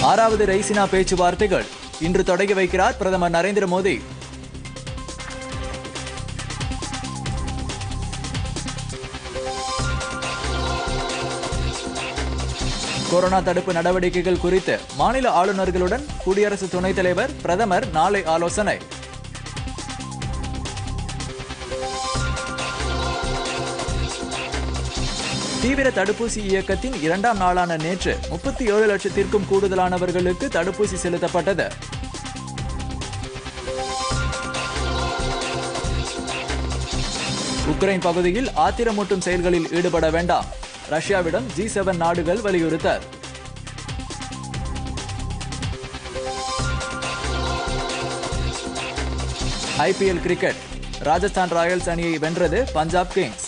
ஆறாவது ரெய்சினா பேச்சுவார்த்தைகள் இன்று தொடங்கி வைக்கிறார் பிரதமர் நரேந்திர மோடி கொரோனா தடுப்பு நடவடிக்கைகள் குறித்து மாநில ஆளுநர்களுடன் குடியரசு துணைத் தலைவர் பிரதமர் நாளை ஆலோசனை தீவிர தடுப்பூசி இயக்கத்தின் இரண்டாம் நாளான நேற்று முப்பத்தி ஏழு லட்சத்திற்கும் கூடுதலானவர்களுக்கு தடுப்பூசி செலுத்தப்பட்டது உக்ரைன் பகுதியில் ஆத்திரமூட்டும் செயல்களில் ஈடுபட வேண்டாம் ரஷ்யாவிடம் ஜி செவன் நாடுகள் வலியுறுத்தல் ஐபிஎல் கிரிக்கெட் ராஜஸ்தான் ராயல்ஸ் அணியை வென்றது பஞ்சாப் கிங்ஸ்